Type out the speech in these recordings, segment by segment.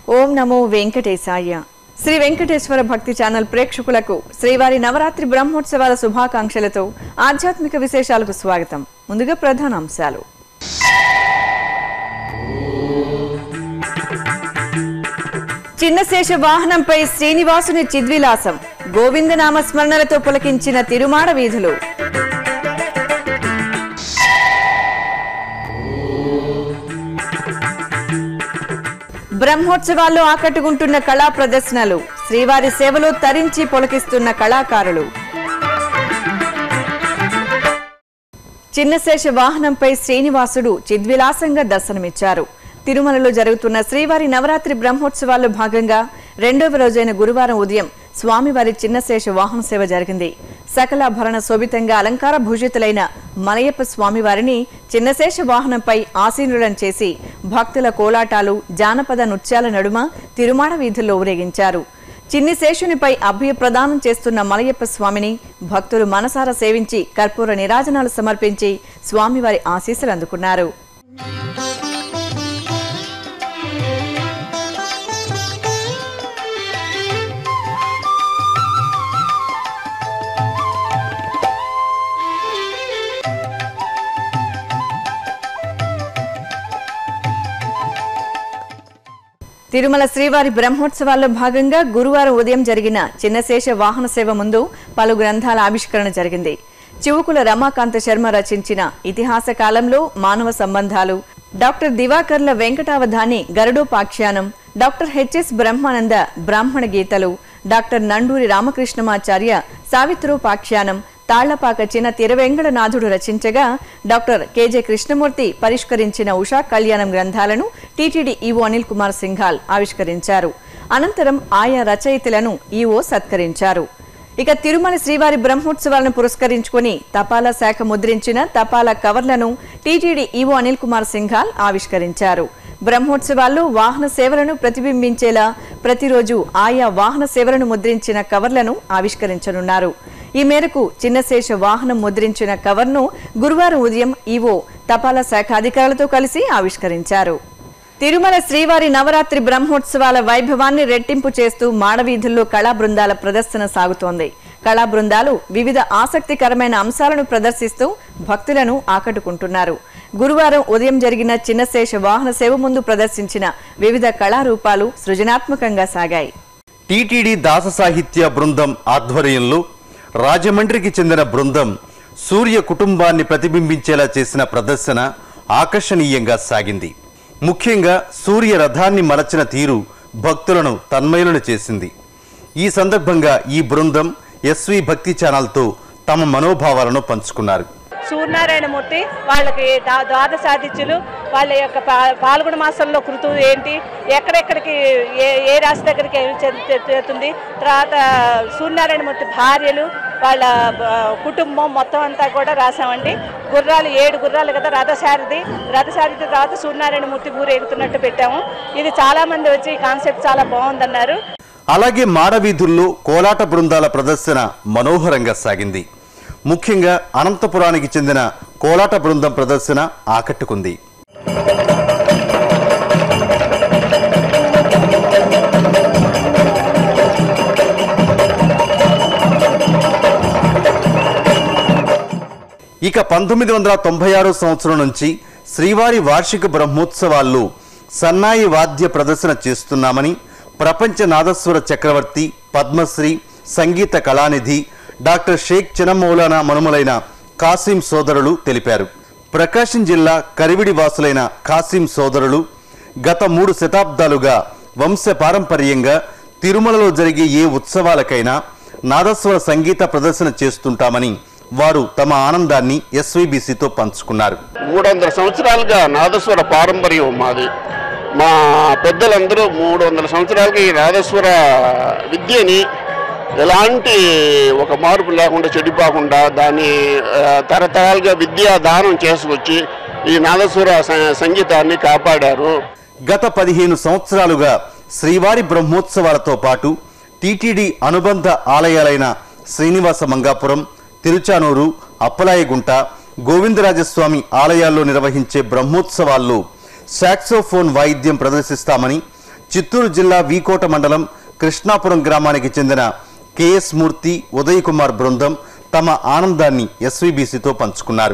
ఓం నమో వెంకటేశాయ శ్రీ వెంకటేశ్వర భక్తి ఛానల్ ప్రేక్షకులకు శ్రీవారి నవరాత్రి బ్రహ్మోత్సవాల శుభాకాంక్షలతో ఆధ్యాత్మిక విశేషాలకు స్వాగతం ముందుగా ప్రధాన అంశాలు చిన్నశేష వాహనంపై శ్రీనివాసుని చిద్విలాసం గోవిందనామ స్మరణలతో పులకించిన తిరుమాడ వీధులు బ్రహ్మోత్సవాల్లో ఆకట్టుకుంటున్న కళా ప్రదర్శనలు శ్రీవారి సేవలో తరించి పొలకిస్తున్న కళాకారులు చిన్నశేష వాహనంపై శ్రీనివాసుడు చిద్విలాసంగా దర్శనమిచ్చారు తిరుమలలో జరుగుతున్న శ్రీవారి నవరాత్రి బ్రహ్మోత్సవాల్లో భాగంగా రెండవ రోజైన గురువారం ఉదయం స్వామివారి చిన్నశేష వాహన సేవ జరిగింది సకలాభరణ శోభితంగా అలంకార భూషితులైన మలయప్ప స్వామివారిని చిన్నశేష వాహనంపై ఆసీనులను చేసి భక్తుల కోలాటాలు జానపద నృత్యాల నడుమ తిరుమాడ వీధుల్లో ఊరేగించారు చిన్ని శేషునిపై అభయ ప్రదానం చేస్తున్న మలయప్ప స్వామిని భక్తులు మనసారా సేవించి కర్పూర నిరాజనాలు సమర్పించి స్వామివారి ఆశీస్సులు అందుకున్నారు తిరుమల శ్రీవారి బ్రహ్మోత్సవాల్లో భాగంగా గురువారం ఉదయం జరిగిన చిన్నశేష వాహన సేవ ముందు పలు గ్రంథాల ఆవిష్కరణ జరిగింది చివుకుల రమాకాంత శర్మ రచించిన ఇతిహాస కాలంలో మానవ సంబంధాలు doctor Divakarla Venkatavadhani Garudopakhyanam doctor HS Brahmananda బ్రాహ్మణ గీతలు డాక్టర్ నండూరి రామకృష్ణమాచార్య సావిత్రోపాఖ్యానం తాళ్లపాక చిన్న తిరవెంగళనాథుడు రచించగా డాక్టర్ కెజె కృష్ణమూర్తి పరిష్కరించిన ఉషా కళ్యాణం గ్రంథాలను టీటీడీ ఈవో అనిల్ కుమార్ సింఘాల్ ఆవిష్కరించారు అనంతరం ఆయా రచయితలను ఈవో సత్కరించారు ఇక తిరుమల శ్రీవారి బ్రహ్మోత్సవాలను పురస్కరించుకుని తపాలా శాఖ ముద్రించిన తపాలా కవర్లను టీటీడీ ఈవో అనిల్ కుమార్ సింఘాల్ ఆవిష్కరించారు బ్రహ్మోత్సవాల్లో వాహన సేవలను ప్రతిబింబించేలా ప్రతిరోజు ఆయా వాహన సేవలను ముద్రించిన కవర్లను ఆవిష్కరించనున్నారు ఈ మేరకు చిన్నశేష వాహనం ముద్రించిన కవర్ను గురువారం ఉదయం ఈవో తపాలా శాఖ అధికారులతో కలిసి ఆవిష్కరించారు తిరుమల శ్రీవారి నవరాత్రి బ్రహ్మోత్సవాల వైభవాన్ని రెట్టింపు చేస్తూ మాడవీధుల్లో కళా బృందాల ప్రదర్శన సాగుతోంది కళా బృందాలు వివిధ ఆసక్తికరమైన అంశాలను ప్రదర్శిస్తూ భక్తులను ఆకట్టుకుంటున్నారు గురువారం ఉదయం జరిగిన చిన్నశేష వాహన సేవ ముందు ప్రదర్శించిన వివిధ కళారూపాలు సృజనాత్మకంగా సాగాయి టీటీడీ దాస సాహిత్య బృందం ఆధ్వర్యంలో రాజమండ్రికి చెందిన బృందం సూర్య కుటుంబాన్ని ప్రతిబింబించేలా చేసిన ప్రదర్శన ఆకర్షణీయంగా సాగింది ముఖ్యంగా సూర్య రథాన్ని మలచిన తీరు భక్తులను తన్మయులను చేసింది ఈ సందర్భంగా ఈ బృందం ఎస్వి భక్తి ఛానల్తో తమ మనోభావాలను పంచుకున్నారు సూర్యనారాయణమూర్తి వాళ్ళకి దా- ద్వాదశాదిత్యులు వాళ్ళ యొక్క పా- పాల్గొన మాసంలో కృతువు ఏంటి ఎక్కడెక్కడికి ఏ ఏ రాశి దగ్గరికి ఏమి చెందు- చేరుతుంది తర్వాత సూర్యనారాయణమూర్తి భార్యలు వాళ్ళ ఆ, కుటుంబం మొత్తం అంతా కూడా రాసామండి గుర్రాలు ఏడు గుర్రాలు కదా రథసారథి రథసారథి తర్వాత సూర్యనారాయణమూర్తి ఊరేగుతున్నట్టు పెట్టాము ఇది చాలా మంది వచ్చి ఈ కాన్సెప్ట్ చాలా బాగుందన్నారు అలాగే మాడవీధుల్లో కోలాట బృందాల ప్రదర్శన మనోహరంగా సాగింది ముఖ్యంగా అనంతపురానికి చెందిన కోలాట బృందం ప్రదర్శన ఆకట్టుకుంది ఇక పంతొమ్మిది వందల తొంభై ఆరో సంవత్సరం నుంచి శ్రీవారి వార్షిక బ్రహ్మోత్సవాల్లో సన్నాయి వాద్య ప్రదర్శన చేస్తున్నామని ప్రపంచ నాదస్వర చక్రవర్తి పద్మశ్రీ సంగీత కళానిధి డాక్టర్ షేక్ చినమౌలానా మనుమలైన కాసిం సోదరులు తెలిపారు ప్రకాశం జిల్లా కరివిడి వాసులైన కాసిం సోదరులు గత మూడు శతాబ్దాలుగా వంశ పారంపర్యంగా తిరుమలలో జరిగే ఏ ఉత్సవాలకైనా నాదస్వర సంగీత ప్రదర్శన చేస్తుంటామని వారు తమ ఆనందాన్ని ఎస్వీబీసీతో పంచుకున్నారు మూడు వందల సంవత్సరాలుగా నాదస్వర పారంపర్యం మాది మా పెద్దలందరూ మూడు వందల సంవత్సరాలుగా ఈ నాదస్వర విద్యని ఎలాంటి ఒక మార్పు లేకుండా చెడిపోకుండా దాన్ని ఆ, తరతరాలుగా విద్యా దానం చేసుకొచ్చి ఈ నాదస్వర స- సంగీతాన్ని కాపాడారు గత పదిహేను సంవత్సరాలుగా శ్రీవారి బ్రహ్మోత్సవాలతో పాటు టీటీడీ అనుబంధ ఆలయాలైన శ్రీనివాస మంగాపురం తిరుచానూరు అప్పలాయగుంట గోవిందరాజస్వామి ఆలయాల్లో నిర్వహించే బ్రహ్మోత్సవాల్లో సాక్సోఫోన్ వాయిద్యం ప్రదర్శిస్తామని చిత్తూరు జిల్లా వీకోట మండలం కృష్ణాపురం గ్రామానికి చెందిన కెఎస్ మూర్తి ఉదయ్ కుమార్ బృందం తమ ఆనందాన్ని ఎస్వీబీసీతో పంచుకున్నారు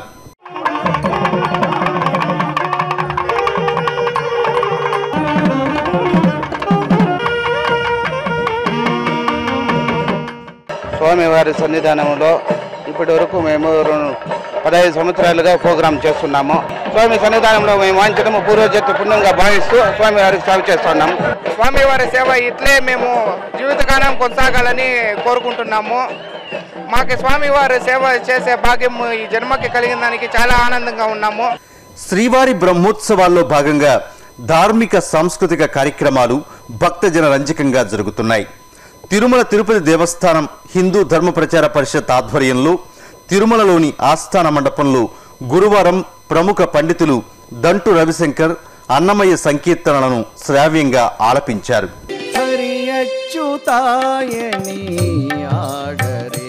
స్వామివారి సన్నిధానంలో ఇప్పటి వరకు మేము రెండు పదహైదు సంవత్సరాలుగా ప్రోగ్రాం చేస్తున్నాము స్వామి సన్నిధానంలో మేము వాంచడము పూర్వజత్తు పుణ్యంగా భావిస్తూ స్వామివారికి సేవ చేస్తున్నాము స్వామివారి సేవ ఇట్లే మేము జీవితకాలం కొనసాగాలని కోరుకుంటున్నాము మాకు స్వామివారి సేవ చేసే భాగ్యం ఈ జన్మకి కలిగిన దానికి చాలా ఆనందంగా ఉన్నాము శ్రీవారి బ్రహ్మోత్సవాల్లో భాగంగా ధార్మిక సాంస్కృతిక కార్యక్రమాలు భక్తజన రంజకంగా జరుగుతున్నాయి తిరుమల తిరుపతి దేవస్థానం హిందూ ధర్మ ప్రచార పరిషత్ ఆధ్వర్యంలో తిరుమలలోని ఆస్థాన మండపంలో గురువారం ప్రముఖ పండితులు దంటు రవిశంకర్ అన్నమయ్య సంకీర్తనలను శ్రావ్యంగా ఆలపించారు హరి అచ్యుతాయని ఆడరే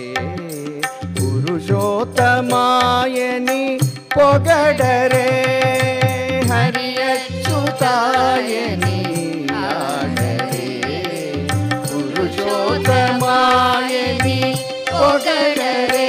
పురుషోత్తమాయని పొగడరే హరి అచ్యుతాయని ఆడరే పురుషోత్తమాయని పొగడరే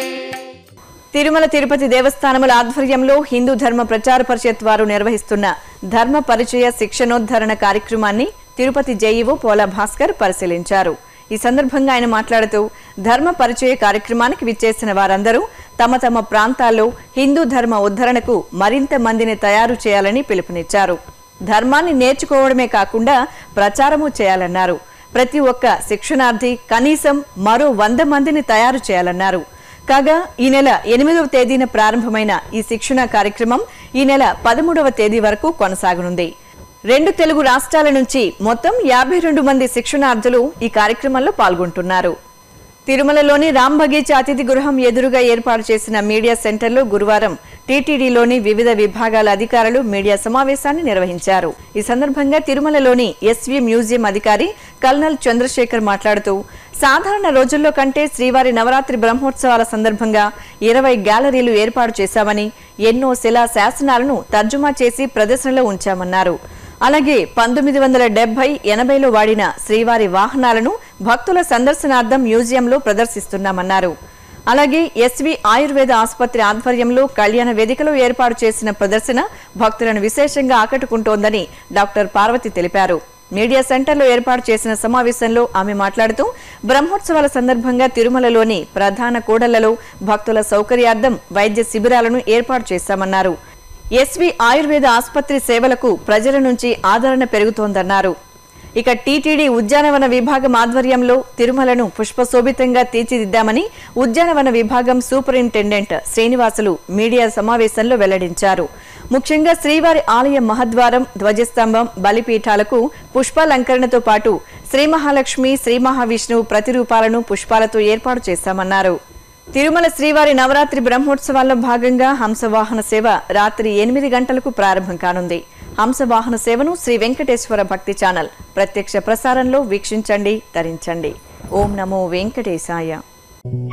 తిరుమల తిరుపతి దేవస్థానముల ఆధ్వర్యంలో హిందూ ధర్మ ప్రచార పరిషత్ వారు నిర్వహిస్తున్న ధర్మ పరిచయ శిక్షణోద్ధరణ కార్యక్రమాన్ని తిరుపతి జేఈఓ పోల భాస్కర్ పరిశీలించారు ఈ సందర్భంగా ఆయన మాట్లాడుతూ ధర్మ పరిచయ కార్యక్రమానికి విచ్చేసిన వారందరూ తమ తమ ప్రాంతాల్లో హిందూ ధర్మ ఉద్ధరణకు మరింత మందిని తయారు చేయాలని పిలుపునిచ్చారు ధర్మాన్ని నేర్చుకోవడమే కాకుండా ప్రచారము చేయాలన్నారు ప్రతి ఒక్క శిక్షణార్థి కనీసం మరో వంద మందిని తయారు చేయాలన్నారు కాగా ఈ నెల ఎనిమిదవ తేదీన ప్రారంభమైన ఈ శిక్షణ కార్యక్రమం ఈ నెల పదమూడవ తేదీ వరకు కొనసాగనుంది రెండు తెలుగు రాష్ట్రాల నుంచి మొత్తం యాభై రెండు మంది శిక్షణార్థులు ఈ కార్యక్రమంలో పాల్గొంటున్నారు తిరుమలలోని రామ్ బగీచా అతిథి గృహం ఎదురుగా ఏర్పాటు చేసిన మీడియా సెంటర్లో గురువారం టీటీడీలోని వివిధ విభాగాల అధికారులు మీడియా సమావేశాన్ని నిర్వహించారు ఈ సందర్భంగా తిరుమలలోని ఎస్వి మ్యూజియం అధికారి కల్నల్ చంద్రశేఖర్ మాట్లాడుతూ సాధారణ రోజుల్లో కంటే శ్రీవారి నవరాత్రి బ్రహ్మోత్సవాల సందర్భంగా ఇరవై గ్యాలరీలు ఏర్పాటు చేశామని ఎన్నో శిలా శాసనాలను తర్జుమా చేసి ప్రదర్శనలో ఉంచామన్నారు అలాగే పంతొమ్మిది వందల డెబ్బై ఎనభైలో వాడిన శ్రీవారి వాహనాలను భక్తుల సందర్శనార్థం మ్యూజియంలో ప్రదర్శిస్తున్నామన్నారు అలాగే ఎస్వి ఆయుర్వేద ఆసుపత్రి ఆధ్వర్యంలో కళ్యాణ వేదికలో ఏర్పాటు చేసిన ప్రదర్శన భక్తులను విశేషంగా ఆకట్టుకుంటోందని డాక్టర్ పార్వతి తెలిపారు మీడియా సెంటర్లో ఏర్పాటు చేసిన సమావేశంలో ఆమె మాట్లాడుతూ బ్రహ్మోత్సవాల సందర్భంగా తిరుమలలోని ప్రధాన కూడళ్లలో భక్తుల సౌకర్యార్థం వైద్య శిబిరాలను ఏర్పాటు చేశామన్నారు ఎస్వి ఆయుర్వేద ఆసుపత్రి సేవలకు ప్రజల నుంచి ఆదరణ పెరుగుతోందన్నారు ఇక టీటీడీ ఉద్యానవన విభాగం ఆధ్వర్యంలో తిరుమలను పుష్పశోభితంగా తీర్చిదిద్దామని ఉద్యానవన విభాగం సూపరింటెండెంట్ శ్రీనివాసులు మీడియా సమావేశంలో వెల్లడించారు ముఖ్యంగా శ్రీవారి ఆలయ మహద్వారం ధ్వజస్తంభం బలిపీఠాలకు పుష్పాలంకరణతో పాటు శ్రీ మహాలక్ష్మి శ్రీ మహావిష్ణువు ప్రతిరూపాలను పుష్పాలతో ఏర్పాటు చేశామన్నారు తిరుమల శ్రీవారి నవరాత్రి బ్రహ్మోత్సవాల్లో భాగంగా హంసవాహన సేవ రాత్రి ఎనిమిది గంటలకు ప్రారంభం కానుంది హంసవాహన సేవను శ్రీ వెంకటేశ్వర భక్తి ఛానల్ ప్రత్యక్ష ప్రసారంలో వీక్షించండి తరించండి ఓం నమో వెంకటేశాయ